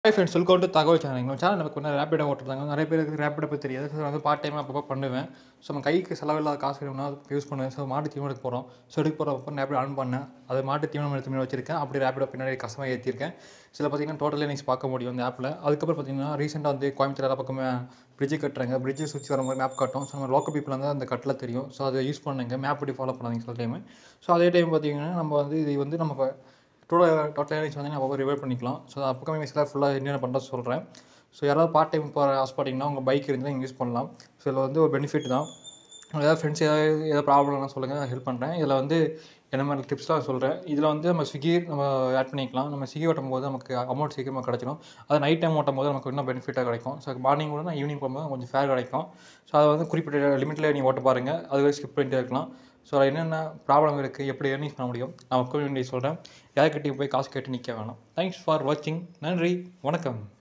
hi friends welcome to தகவல் channel எங்கள் channel நமக்கு வந்து ரேப்பிடாக ஓட்டுறாங்க நிறைய பேருக்கு ரேப்பிடை பற்றி தெரியாது ஸோ வந்து பார்ட் டைமாக அப்பப்போ பண்ணுவேன் ஸோ நம்ம கைக்கு செலவில்லாத காசு வேணும்னா யூஸ் பண்ணுவேன் ஸோ மாட்டு தீவனம் எடுக்க போகிறோம் ஸோ எடுக்க போகிறப்ப ரேப்பிட் ஆன் பண்ணேன் அது மாட்டு தீவனம் எடுத்து மீன் வச்சிருக்கேன் அப்படி ரேப்பிடோ பின்னாடி கஷ்டமாக ஏற்றிருக்கேன் சில பார்த்தீங்கன்னா டோட்டல் நீங்கள் பார்க்க முடியும் அந்த ஆப்பில் அதுக்கப்புறம் பார்த்தீங்கன்னா ரீசெண்டாக வந்து கோயம்புத்தூர் எல்லா பக்கமே பிரிட்ஜு கட்டுறாங்க பிரிட்ஜை சுற்றி வரும்போது மேப் காட்டும் ஸோ நம்ம லோக்கல் பீப்புள் வந்து அந்த கட்டில் தெரியும் ஸோ அதை யூஸ் பண்ணுங்க மேப் இப்படி ஃபாலோ பண்ணாதீங்க சில டைம் ஸோ அதே டைம் பார்த்தீங்கன்னா நம்ம வந்து இது வந்து நம்ம டோட்டல் டோட்டல் ஏர்னிங்ஸ் வந்து நம்ம ரிவைவ் பண்ணிக்கலாம் ஸோ அப்கமிங் வீக்ஸில் ஃபுல்லாக என்னென்ன பண்ணுறது சொல்கிறேன் ஸோ யாராவது பார்ட் டைம் போகிற ஆசைப்பட்டீங்கன்னா உங்கள் பைக் இருந்தால் நீங்கள் யூஸ் பண்ணலாம் ஸோ இதில் வந்து ஒரு பெனிஃபிட் தான் ஏதாவது ஃப்ரெண்ட்ஸ் ஏதாவது ஏதாவது ப்ராப்ளம்லாம் சொல்லுங்கள் நான் ஹெல்ப் பண்ணுறேன் இதில் வந்து என்ன மாதிரி டிப்ஸ்லாம் சொல்கிறேன் இதில் வந்து நம்ம ஸ்விக்கி நம்ம ஆட் பண்ணிக்கலாம் நம்ம ஸ்விக்கி ஓட்டும் போது நமக்கு அமௌண்ட் சீக்கிரமாக கிடச்சிடும் அது நைட் டைம் ஓட்டும் போது நமக்கு இன்னும் பெனிஃபிட்டாக கிடைக்கும் ஸோ மார்னிங் கூட நான் ஈவினிங் போகும்போது கொஞ்சம் ஃபேர் கிடைக்கும் ஸோ அதை வந்து குறிப்பிட்ட லிமிட்டில் நீங்கள் ஓட்ட பாருங்கள் அதுவே ஸ்கிப் பண்ணிட்டே இருக்கலாம் ஸோ அதில் என்னென்ன ப்ராப்ளம் இருக்குது எப்படி ஏர்னிங்ஸ் பண்ண முடியும் நான் அப்கமிங் சொல்கிறேன் யார்கிட்டையும் போய் காசு கேட்டு நிற்க வேணாம் தேங்க்ஸ் ஃபார் வாட்சிங் நன்றி வணக்கம்